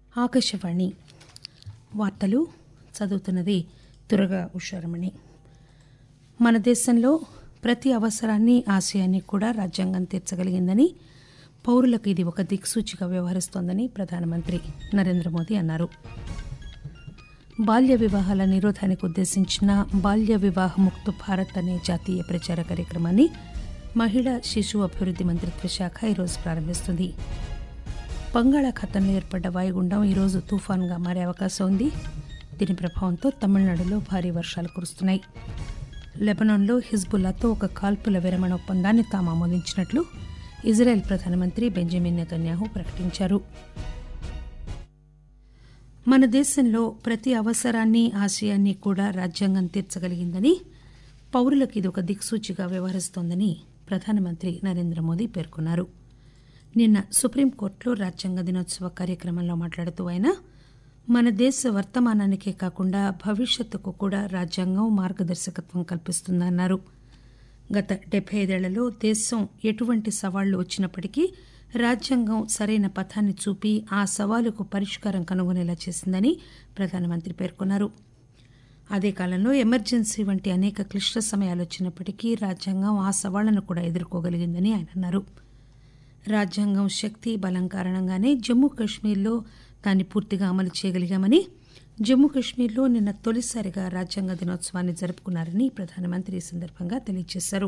ఆకాశవాణి వార్తలు చదువుతున్నది దురగా ఉషారమణి మన దేశంలో ప్రతి అవసరాన్ని ఆశయాన్ని కూడా రాజ్యాంగం తీర్చగలిగిందని పౌరులకు ఇది ఒక దిక్సూచిగా వ్యవహరిస్తోందని ప్రధానమంత్రి నరేంద్ర మోదీ అన్నారు బాల్య వివాహాల నిరోధానికి ఉద్దేశించిన బాల్య వివాహ ముక్త్ భారత్ అనే జాతీయ ప్రచార కార్యక్రమాన్ని మహిళా శిశు అభివృద్ది మంత్రిత్వ శాఖ ఈరోజు ప్రారంభిస్తుంది బంగాళాఖాతంలో ఏర్పడ్డ వాయుగుండం ఈరోజు తుఫాన్గా మారే అవకాశం ఉంది దీని ప్రభావంతో తమిళనాడులో భారీ వర్షాలు కురుస్తున్నాయి లెబనాన్లో హిజ్బుల్లాతో ఒక కాల్పుల విరమణ ఒప్పందాన్ని తాము ఆమోదించినట్లు ఇజ్రాయెల్ ప్రధానమంత్రి బెంజమిన్ నెతన్యాహు ప్రకటించారు మన దేశంలో ప్రతి అవసరాన్ని ఆశయాన్ని కూడా రాజ్యాంగం తీర్చగలిగిందని పౌరులకు ఇది ఒక దిక్సూచిగా వ్యవహరిస్తోందని ప్రధానమంత్రి నరేంద్ర మోదీ పేర్కొన్నారు నిన్న సుప్రీంకోర్టులో రాజ్యాంగ దినోత్సవ కార్యక్రమంలో మాట్లాడుతూ ఆయన మన దేశ వర్తమానానికే కాకుండా భవిష్యత్తుకు కూడా రాజ్యాంగం మార్గదర్శకత్వం కల్పిస్తుందన్నారు గత డెబ్బై ఐదేళ్లలో దేశం ఎటువంటి సవాళ్లు వచ్చినప్పటికీ రాజ్యాంగం సరైన పథాన్ని చూపి ఆ సవాలుకు పరిష్కారం కనుగొనేలా చేసిందని ప్రధానమంత్రి పేర్కొన్నారు అదే కాలంలో ఎమర్జెన్సీ వంటి అనేక క్లిష్ట సమయాలు వచ్చినప్పటికీ రాజ్యాంగం ఆ సవాళ్లను కూడా ఎదుర్కోగలిగిందని ఆయన అన్నారు రాజ్యాంగం శక్తి బలం కారణంగానే జమ్మూ కశ్మీర్లో దాన్ని పూర్తిగా అమలు చేయగలిగామని జమ్మూ కశ్మీర్లో నిన్న తొలిసారిగా రాజ్యాంగ దినోత్సవాన్ని జరుపుకున్నారని ప్రధానమంత్రి ఈ సందర్భంగా తెలియజేశారు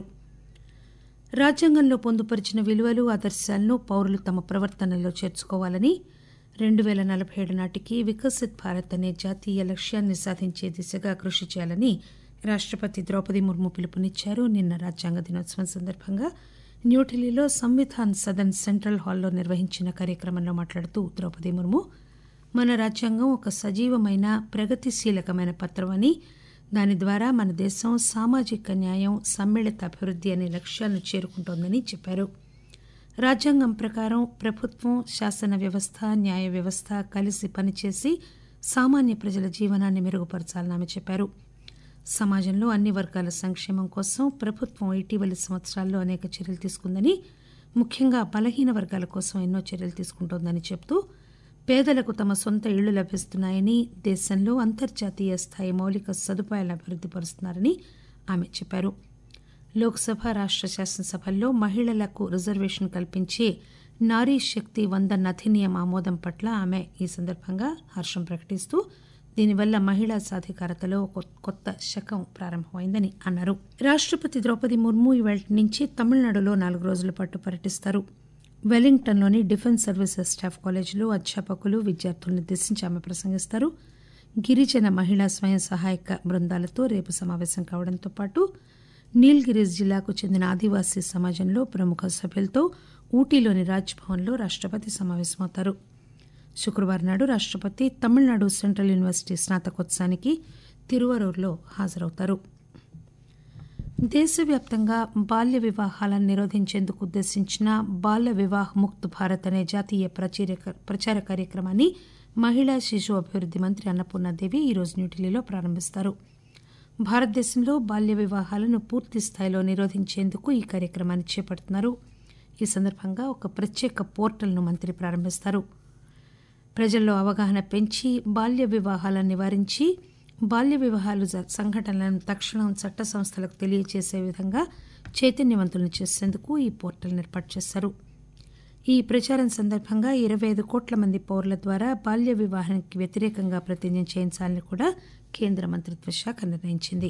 రాజ్యాంగంలో పొందుపరిచిన విలువలు ఆదర్శాలను పౌరులు తమ ప్రవర్తనలో చేర్చుకోవాలని రెండు పేల నలభై ఏడు నాటికి వికసిత్ భారత్ అనే జాతీయ లక్ష్యాన్ని సాధించే దిశగా కృషి చేయాలని రాష్టపతి ద్రౌపది ముర్ము పిలుపునిచ్చారు నిన్న రాజ్యాంగ దినోత్సవం సందర్భంగా న్యూఢిల్లీలో సంవిధాన్ సదన్ సెంట్రల్ హాల్లో నిర్వహించిన కార్యక్రమంలో మాట్లాడుతూ ద్రౌపది ముర్ము మన రాజ్యాంగం ఒక సజీవమైన ప్రగతిశీలకమైన పత్రం అని దాని ద్వారా మన దేశం సామాజిక న్యాయం సమ్మిళిత అభివృద్ది అనే లక్ష్యాలను చేరుకుంటోందని చెప్పారు రాజ్యాంగం ప్రకారం ప్రభుత్వం శాసన వ్యవస్థ న్యాయ వ్యవస్థ కలిసి పనిచేసి సామాన్య ప్రజల జీవనాన్ని మెరుగుపరచాలని ఆమె చెప్పారు సమాజంలో అన్ని వర్గాల సంక్షేమం కోసం ప్రభుత్వం ఇటీవలి సంవత్సరాల్లో అనేక చర్యలు తీసుకుందని ముఖ్యంగా బలహీన వర్గాల కోసం ఎన్నో చర్యలు తీసుకుంటోందని చెబుతూ పేదలకు తమ సొంత ఇళ్లు లభిస్తున్నాయని దేశంలో అంతర్జాతీయ స్థాయి మౌలిక సదుపాయాలను అభివృద్ది పరుస్తున్నారని ఆమె చెప్పారు లోక్సభ రాష్ట శాసనసభల్లో మహిళలకు రిజర్వేషన్ కల్పించే నారీ శక్తి వందన్ అధినియం ఆమోదం పట్ల ఆమె ఈ సందర్భంగా హర్షం ప్రకటిస్తూ దీనివల్ల మహిళా సాధికారతలో ఒక కొత్త శకం ప్రారంభమైందని అన్నారు రాష్టపతి ద్రౌపది ముర్ము ఇవాళ నుంచి తమిళనాడులో నాలుగు రోజుల పాటు పర్యటిస్తారు వెలింగ్టన్లోని డిఫెన్స్ సర్వీసెస్ స్టాఫ్ కాలేజీలో అధ్యాపకులు విద్యార్థులను ఉద్దేశించి ఆమె ప్రసంగిస్తారు గిరిజన మహిళా స్వయం సహాయక బృందాలతో రేపు సమావేశం కావడంతో పాటు నీల్గిరీస్ జిల్లాకు చెందిన ఆదివాసీ సమాజంలో ప్రముఖ సభ్యులతో ఊటీలోని రాజ్భవన్లో రాష్టపతి సమావేశమవుతారు శుక్రవారం నాడు రాష్టపతి తమిళనాడు సెంట్రల్ యూనివర్సిటీ స్నాతకోత్సవానికి తిరువరూరులో హాజరవుతారు దేశవ్యాప్తంగా బాల్య వివాహాలను నిరోధించేందుకు ఉద్దేశించిన బాల వివాహ్ ముక్త్ భారత్ అనే జాతీయ ప్రచార కార్యక్రమాన్ని మహిళా శిశు అభివృద్ది మంత్రి అన్నపూర్ణాదేవి ఈరోజు న్యూఢిల్లీలో ప్రారంభిస్తారు భారతదేశంలో బాల్య వివాహాలను పూర్తి స్థాయిలో నిరోధించేందుకు ఈ కార్యక్రమాన్ని చేపడుతున్నారు ఈ సందర్భంగా ఒక ప్రత్యేక పోర్టల్ను మంత్రి ప్రారంభిస్తారు ప్రజల్లో అవగాహన పెంచి బాల్య వివాహాలను నివారించి బాల్య వివాహాలు సంఘటనలను తక్షణం చట్ట సంస్థలకు తెలియజేసే విధంగా చైతన్యవంతులను చేసేందుకు ఈ పోర్టల్ ఏర్పాటు చేశారు ఈ ప్రచారం సందర్భంగా ఇరవై ఐదు కోట్ల మంది పౌరుల ద్వారా బాల్య వివాహానికి వ్యతిరేకంగా ప్రతిజ్ఞ చేయించాలని కూడా కేంద్ర మంత్రిత్వ శాఖ నిర్ణయించింది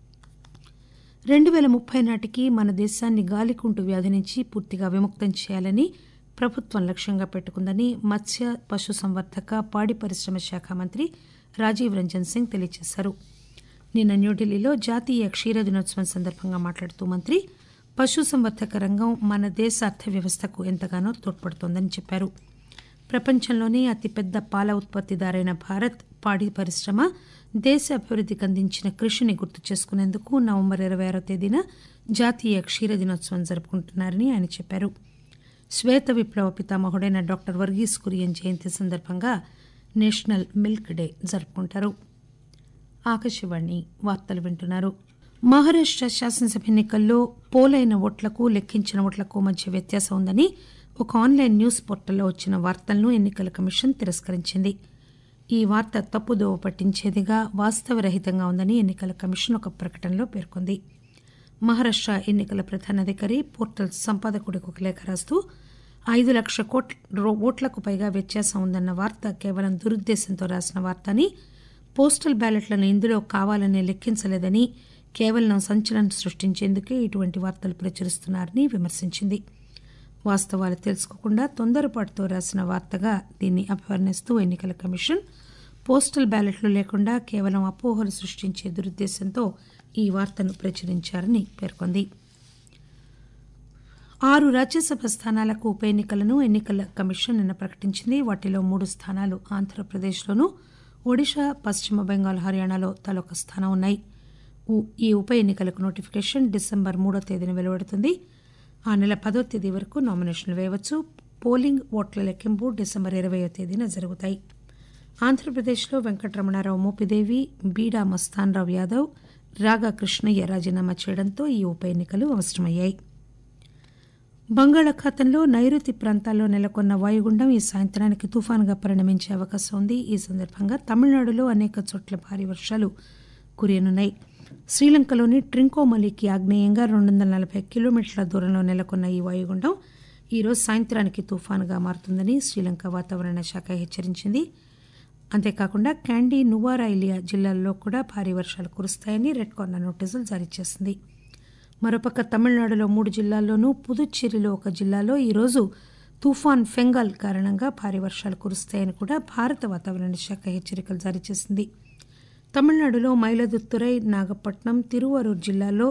రెండు పేల ముప్పై నాటికి మన దేశాన్ని గాలికుంటు వ్యాధి నుంచి పూర్తిగా విముక్తం చేయాలని ప్రభుత్వం లక్ష్యంగా పెట్టుకుందని మత్స్య పశుసంవర్ధక పాడి పరిశ్రమ శాఖ మంత్రి రాజీవ్ రంజన్ సింగ్ తెలియజేశారు నిన్న న్యూఢిల్లీలో జాతీయ క్షీర దినోత్సవం సందర్భంగా మాట్లాడుతూ మంత్రి పశుసంవర్ధక రంగం మన దేశ అర్థవ్యవస్థకు ఎంతగానో తోడ్పడుతోందని చెప్పారు ప్రపంచంలోనే అతిపెద్ద పాల ఉత్పత్తిదారైన భారత్ పాడి పరిశ్రమ దేశ అభివృద్దికి అందించిన కృషిని గుర్తు చేసుకునేందుకు నవంబర్ ఇరవై ఆరో తేదీన జాతీయ క్షీర దినోత్సవం జరుపుకుంటున్నారని ఆయన చెప్పారు శ్వేత విప్లవ పితామహుడైన డాక్టర్ వర్గీస్ కురియన్ జయంతి సందర్భంగా నేషనల్ మిల్క్ డే జరుపుకుంటారు ఆకాశవాణి వార్తలు వింటున్నారు మహారాష్ట శాసనసభ ఎన్నికల్లో పోలైన ఓట్లకు లెక్కించిన ఓట్లకు మధ్య వ్యత్యాసం ఉందని ఒక ఆన్లైన్ న్యూస్ పోర్టల్లో వచ్చిన వార్తలను ఎన్నికల కమిషన్ తిరస్కరించింది ఈ వార్త తప్పుదోవ పట్టించేదిగా వాస్తవరహితంగా ఉందని ఎన్నికల కమిషన్ ఒక ప్రకటనలో పేర్కొంది మహారాష్ట ఎన్నికల ప్రధానాధికారి పోర్టల్ సంపాదకుడికి ఒక లేఖ రాస్తూ ఐదు లక్షల కోట్ల ఓట్లకు పైగా వ్యత్యాసం ఉందన్న వార్త కేవలం దురుద్దేశంతో రాసిన వార్త అని పోస్టల్ బ్యాలెట్లను ఇందులో కావాలని లెక్కించలేదని కేవలం సంచలనం సృష్టించేందుకే ఇటువంటి వార్తలు ప్రచురిస్తున్నారని విమర్శించింది వాస్తవాలు తెలుసుకోకుండా తొందరపాటుతో రాసిన వార్తగా దీన్ని అభివర్ణిస్తూ ఎన్నికల కమిషన్ పోస్టల్ బ్యాలెట్లు లేకుండా కేవలం అపోహలు సృష్టించే దురుద్దేశంతో ఈ వార్తను ప్రచురించారని పేర్కొంది ఆరు రాజ్యసభ స్థానాలకు ఉప ఎన్నికలను ఎన్నికల కమిషన్ నిన్న ప్రకటించింది వాటిలో మూడు స్థానాలు ఆంధ్రప్రదేశ్లోనూ ఒడిశా పశ్చిమ బెంగాల్ హర్యానాలో తలొక స్థానం ఉన్నాయి ఈ ఉప ఎన్నికలకు నోటిఫికేషన్ డిసెంబర్ మూడో తేదీన వెలువడుతుంది ఆ నెల పదో తేదీ వరకు నామినేషన్లు వేయవచ్చు పోలింగ్ ఓట్ల లెక్కింపు డిసెంబర్ ఇరవయో తేదీన జరుగుతాయి ఆంధ్రప్రదేశ్లో వెంకటరమణారావు మోపిదేవి బీడా మస్తాన్రావు యాదవ్ రాగా కృష్ణయ్య రాజీనామా చేయడంతో ఈ ఉప ఎన్నికలు అవసరమయ్యాయి బంగాళాఖాతంలో నైరుతి ప్రాంతాల్లో నెలకొన్న వాయుగుండం ఈ సాయంత్రానికి తుఫానుగా పరిణమించే అవకాశం ఉంది ఈ సందర్భంగా తమిళనాడులో అనేక చోట్ల భారీ వర్షాలు కురియనున్నాయి శ్రీలంకలోని ట్రింకోమలికి ఆగ్నేయంగా రెండు వందల నలభై కిలోమీటర్ల దూరంలో నెలకొన్న ఈ వాయుగుండం ఈరోజు సాయంత్రానికి తుఫానుగా మారుతుందని శ్రీలంక వాతావరణ శాఖ హెచ్చరించింది అంతేకాకుండా క్యాండీ నువారాయిలియా జిల్లాల్లో కూడా భారీ వర్షాలు కురుస్తాయని రెడ్ కార్నర్ నోటీసులు జారీ చేసింది మరోపక్క తమిళనాడులో మూడు జిల్లాల్లోనూ పుదుచ్చేరిలో ఒక జిల్లాలో ఈరోజు తుఫాన్ ఫెంగాల్ కారణంగా భారీ వర్షాలు కురుస్తాయని కూడా భారత వాతావరణ శాఖ హెచ్చరికలు జారీ చేసింది తమిళనాడులో మైలదుత్తురై నాగపట్నం తిరువరూర్ జిల్లాల్లో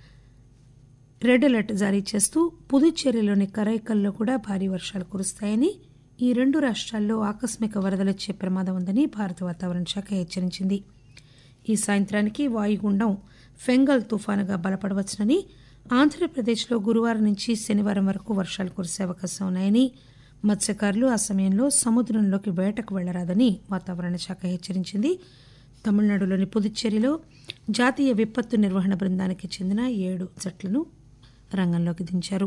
రెడ్ అలర్ట్ జారీ చేస్తూ పుదుచ్చేరిలోని కరైకల్లో కూడా భారీ వర్షాలు కురుస్తాయని ఈ రెండు రాష్ట్రాల్లో ఆకస్మిక వరదలొచ్చే ప్రమాదం ఉందని భారత వాతావరణ శాఖ హెచ్చరించింది ఈ సాయంత్రానికి వాయుగుండం ఫెంగల్ తుఫానుగా బలపడవచ్చునని ఆంధ్రప్రదేశ్లో గురువారం నుంచి శనివారం వరకు వర్షాలు కురిసే అవకాశం ఉన్నాయని మత్స్యకారులు ఆ సమయంలో సముద్రంలోకి వేటకు వెళ్లరాదని వాతావరణ శాఖ హెచ్చరించింది తమిళనాడులోని పుదుచ్చేరిలో జాతీయ విపత్తు నిర్వహణ బృందానికి చెందిన ఏడు జట్లను రంగంలోకి దించారు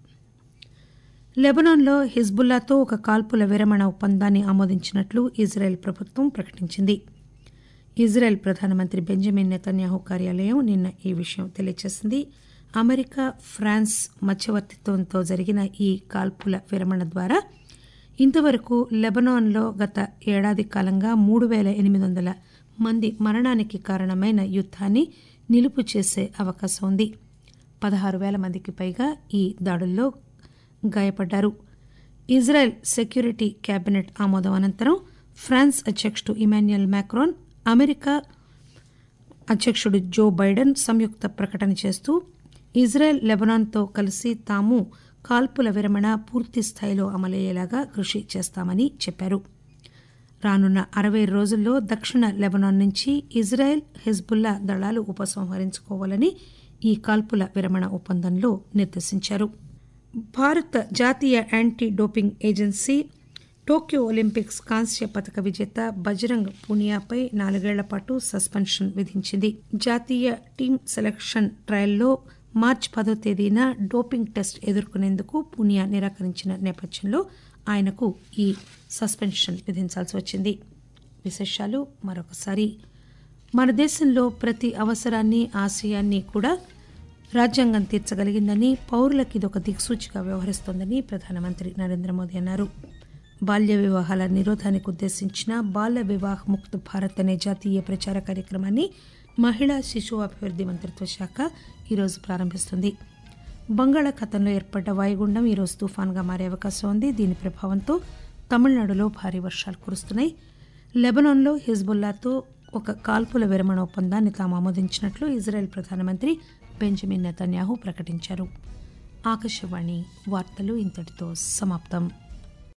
లెబనాన్లో హిజ్బుల్లాతో ఒక కాల్పుల విరమణ ఒప్పందాన్ని ఆమోదించినట్లు ఇజ్రాయెల్ ప్రభుత్వం ప్రకటించింది ఇజ్రాయెల్ ప్రధానమంత్రి బెంజమిన్ నెతన్యాహు కార్యాలయం నిన్న ఈ విషయం తెలియజేసింది అమెరికా ఫ్రాన్స్ మధ్యవర్తిత్వంతో జరిగిన ఈ కాల్పుల విరమణ ద్వారా ఇంతవరకు లెబనాన్లో గత ఏడాది కాలంగా మూడు పేల ఎనిమిది వందల మంది మరణానికి కారణమైన యుద్దాన్ని నిలుపు చేసే అవకాశం ఉంది పదహారు పేల మందికి పైగా ఈ దాడుల్లో గాయపడ్డారు ఇజ్రాయెల్ సెక్యూరిటీ కేబినెట్ ఆమోదం అనంతరం ఫ్రాన్స్ అధ్యకుడు ఇమాన్యుయల్ మ్యాక్రోన్ అమెరికా అధ్యకుడు జో బైడెన్ సంయుక్త ప్రకటన చేస్తూ ఇజ్రాయెల్ లెబనాన్తో కలిసి తాము కాల్పుల విరమణ పూర్తి స్థాయిలో అమలయ్యేలాగా కృషి చేస్తామని చెప్పారు రానున్న అరవై రోజుల్లో దక్షిణ లెబనాన్ నుంచి ఇజ్రాయెల్ హిజ్బుల్లా దళాలు ఉపసంహరించుకోవాలని ఈ కాల్పుల విరమణ ఒప్పందంలో నిర్దేశించారు భారత జాతీయ anti doping agency Tokyo Olympics కాంస్య పథక విజేత బజరంగ్ పూనియాపై నాలుగేళ్ల పాటు సస్పెన్షన్ విధించింది జాతీయ టీమ్ సెలక్షన్ ట్రయల్లో మార్చి పదో తేదీన డోపింగ్ టెస్ట్ ఎదుర్కొనేందుకు పూనియా నిరాకరించిన నేపథ్యంలో ఆయనకు ఈ సస్పెన్షన్ విధించాల్సి వచ్చింది విశేషాలు మరొకసారి మన దేశంలో ప్రతి అవసరాన్ని ఆశయాన్ని కూడా రాజ్యాంగం తీర్చగలిగిందని పౌరులకు ఇదొక దిక్సూచిగా వ్యవహరిస్తోందని ప్రధానమంత్రి నరేంద్ర మోదీ అన్నారు బాల్య వివాహాల నిరోధానికి ఉద్దేశించిన బాల వివాహ్ ముక్త్ భారత్ అనే జాతీయ ప్రచార కార్యక్రమాన్ని మహిళా శిశు అభివృద్ధి మంత్రిత్వ శాఖ ఈరోజు ప్రారంభిస్తుంది బంగాళాఖాతంలో ఏర్పడ్డ వాయుగుండం ఈరోజు తుఫాన్గా మారే అవకాశం ఉంది దీని ప్రభావంతో తమిళనాడులో భారీ వర్షాలు కురుస్తున్నాయి లెబనాన్లో హిజ్బుల్లాతో ఒక కాల్పుల విరమణ ఒప్పందాన్ని తాము ఆమోదించినట్లు ఇజ్రాయెల్ ప్రధానమంత్రి బెంజమిన్ నెతన్యాహు ప్రకటించారు ఆకాశవాణి వార్తలు ఇంతటితో సమాప్తం